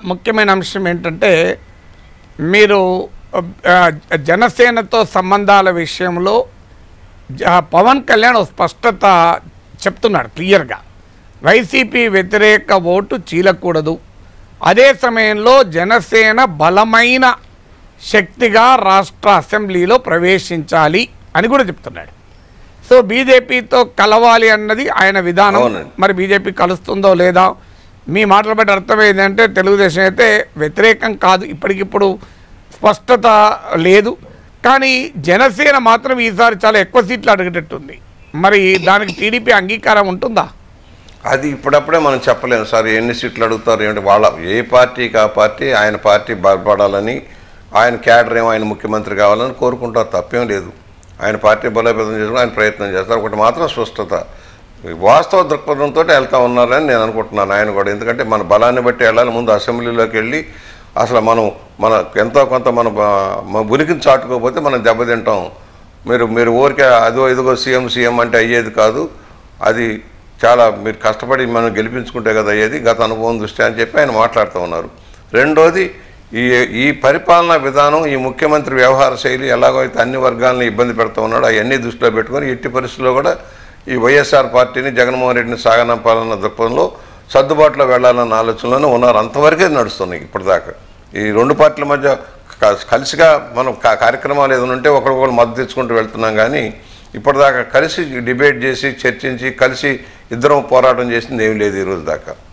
ముఖ్యమైన అంశం ఏంటంటే మీరు ఆ, జనసేనతో సంబంధాల విషయంలో జ- పవన్ కళ్యాణ్ ఒక స్పష్టత చెప్తున్నాడు క్లియర్గా వైసీపీ వ్యతిరేక ఓటు చీలకూడదు అదే సమయంలో జనసేన బలమైన శక్తిగా రాష్ట్ర అసెంబ్లీలో ప్రవేశించాలి అని కూడా చెప్తున్నాడు సో బీజేపీతో కలవాలి అన్నది ఆయన విధానం అవునండి. మరి బీజేపీ కలుస్తుందో లేదా మీ మాటలు బట్టి అర్థం ఏంటంటే తెలుగుదేశం అయితే వ్యతిరేకం కాదు ఇప్పటికిప్పుడు స్పష్టత లేదు కానీ జనసేన మాత్రం ఈసారి చాలా ఎక్కువ సీట్లు అడిగేటట్టుంది మరి దానికి టీడీపీ అంగీకారం ఉంటుందా అది ఇప్పుడప్పుడే మనం చెప్పలేము సార్ ఎన్ని సీట్లు అడుగుతారు ఏమిటి వాళ్ళ ఏ పార్టీకి ఆ పార్టీ ఆయన పార్టీ బలపడాలని ఆయన క్యాడర్ ఏమో ఆయన ముఖ్యమంత్రి కావాలని కోరుకుంటారు తప్పేం లేదు ఆయన పార్టీ బలోపేతం చేసుకుని ఆయన ప్రయత్నం చేస్తారు ఒకటి మాత్రం స్పష్టత వాస్తవ దృక్పథంతో వెళ్తా ఉన్నారని నేను అనుకుంటున్నాను ఆయన కూడా ఎందుకంటే మన బలాన్ని బట్టి వెళ్ళాలి ముందు అసెంబ్లీలోకి వెళ్ళి అసలు మనం మన ఎంతో కొంత మన బ- మన ఉనికిని చాటుకోకపోతే మనం దెబ్బతింటాం మీరు మీరు ఊరికే అదో ఇదిగో సీఎం సీఎం అంటే అయ్యేది కాదు అది చాలా మీరు కష్టపడి మనం గెలిపించుకుంటే కదా అయ్యేది గత అనుభవం దృష్ట్యా అని చెప్పి ఆయన మాట్లాడుతూ ఉన్నారు రెండోది ఈ ఈ పరిపాలనా విధానం ఈ ముఖ్యమంత్రి వ్యవహార శైలి ఎలాగో అయితే అన్ని వర్గాలను ఇబ్బంది పెడుతూ ఉన్నాడు అవన్నీ దృష్టిలో పెట్టుకొని ఎట్టి పరిస్థితుల్లో కూడా ఈ వైఎస్ఆర్ పార్టీని జగన్మోహన్ రెడ్డిని సాగనంపాలన్న దృక్పథంలో సర్దుబాటులో వెళ్ళాలన్న ఆలోచనలోనే ఉన్నారు అంతవరకే నడుస్తున్నాయి ఇప్పటిదాకా ఈ రెండు పార్టీల మధ్య క- కలిసిగా మనం కా- కార్యక్రమాలు ఏదైనా ఉంటే ఒకరికొకరు మద్దతు తెచ్చుకుంటూ వెళ్తున్నాం కానీ ఇప్పటిదాకా కలిసి డిబేట్ చేసి చర్చించి కలిసి ఇద్దరం పోరాటం చేసింది ఏమీ లేదు ఈ రోజు దాకా